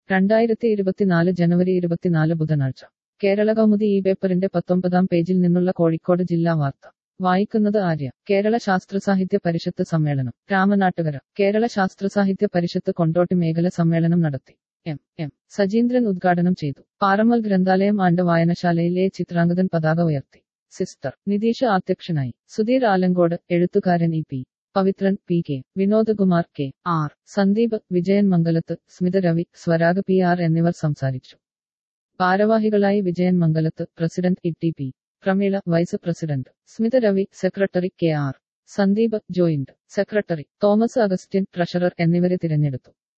രണ്ടായിരത്തി ഇരുപത്തിനാല് ജനുവരി ഇരുപത്തിനാല് ബുധനാഴ്ച കേരള കൗമുദി ഈ പേപ്പറിന്റെ പത്തൊമ്പതാം പേജിൽ നിന്നുള്ള കോഴിക്കോട് ജില്ലാ വാർത്ത വായിക്കുന്നത് ആര്യ കേരള ശാസ്ത്ര സാഹിത്യ പരിഷത്ത് സമ്മേളനം രാമനാട്ടുകര കേരള ശാസ്ത്ര സാഹിത്യ പരിഷത്ത് കൊണ്ടോട്ടി മേഖല സമ്മേളനം നടത്തി എം എം സജീന്ദ്രൻ ഉദ്ഘാടനം ചെയ്തു പാറമ്മൽ ഗ്രന്ഥാലയം ആണ്ട് വായനശാലയിലെ ചിത്രാംഗതൻ പതാക ഉയർത്തി സിസ്റ്റർ നിതീഷ് അധ്യക്ഷനായി സുധീർ ആലങ്കോട് എഴുത്തുകാരൻ E P Pavithran P K Vinodakumar K R Sandeep Vijayan Mangalath Smitha Ravi Swarag P R എന്നിവർ സംസാരിച്ചു ഭാരവാഹികളായി Vijayan Mangalath president E T P Prameela vice president Smitha Ravi secretary K R Sandeep joint secretary Thomas Augustine treasurer എന്നിവരെ തിരഞ്ഞെടുത്തു